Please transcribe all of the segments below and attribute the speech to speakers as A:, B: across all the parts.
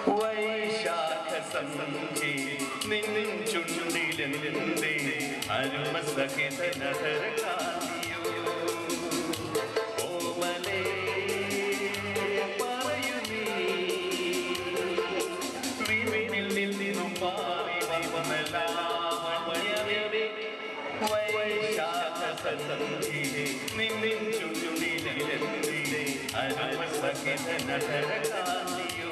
A: വൈശാഖ സന്ധി നിന്നിൻ ചുണ്ടിലെന്തേ അരുമ സഹിത നഗര കാന്തിയോ ഓമലേ പറയൂ നീ വിണ്ണിൽ നിന്നും മാറി വന്നലാവണ്യമേ വൈശാഖ സന്ധി നിന്നിൻ ചുണ്ടിലെന്തേ അരുമ സഹിത നഗര കാന്തിയോ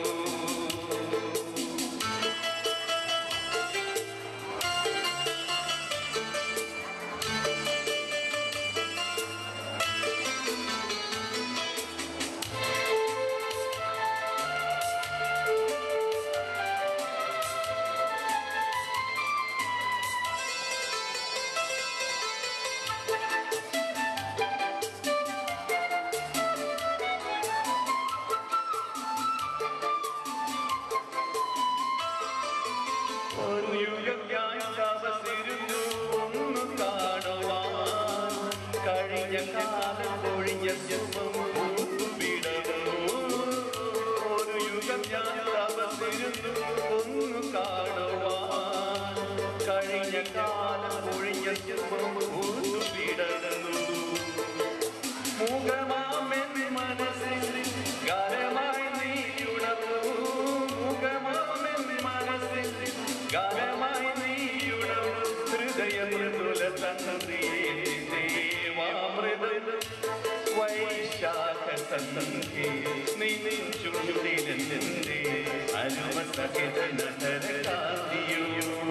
A: ഒരു യുഗമായി തപസിരുന്നു ഒന്നു കാണുവാൻ കഴിഞ്ഞ കാലം പൊഴിഞ്ഞ ശുഭം വിടന്നു ഒരു യുഗം ഞാൻ തപസിരുന്നു ഒന്നു കാണുവാൻ കഴിഞ്ഞ കാലം പൊഴിഞ്ഞ ശുഭം വിടന്നു മുഖമാമെന്ന് മനസ്സിൽ ഗാനമായി നീ ഉണർന്നു മുഖമാമെന്ന് മനസ്സിൽ ഗാനമായി നീ ഉണർന്നു ഹൃദയമൃദുല തന്ത്രിയേ ദേവാമൃത വൈശാഖ സന്ധി നീ ചുണ്ടിലെന്തേ അനുമ സഹിത നഗര കാന്തിയോ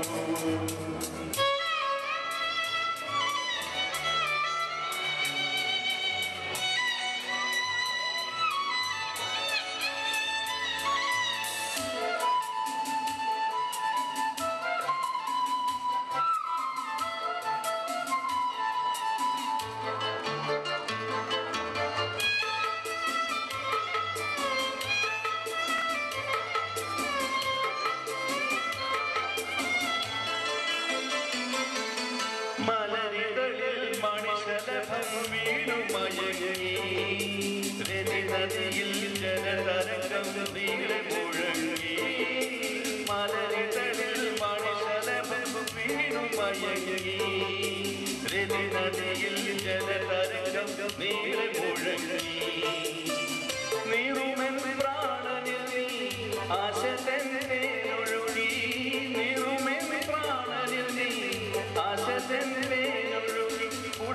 A: മലരികളിൽ മണിശലഭം വീണു മയങ്ങി രതി നദിയിൽ ജലതരംഗം നീളെ മുഴങ്ങി മലരികളിൽ മണിശലഭം വീണു മയങ്ങി രതി നദിയിൽ ജലതരംഗം നീളെ മുഴങ്ങി നീറുമെൻ പ്രാണനിൽ നീ ആശ തന്നെ ഒഴുകി നീറുമെൻ പ്രാണനിൽ നീ ആശ തന്നെ ഒഴുകി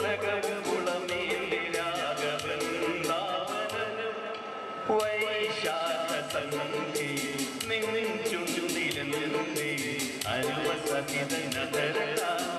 A: ഉലകുളമേരാഗവൃന്ദാവനം വൈശാഖ സന്ധി നിന്നിൻ ചുണ്ടിലെന്തേ അനുവസഹിത നഗര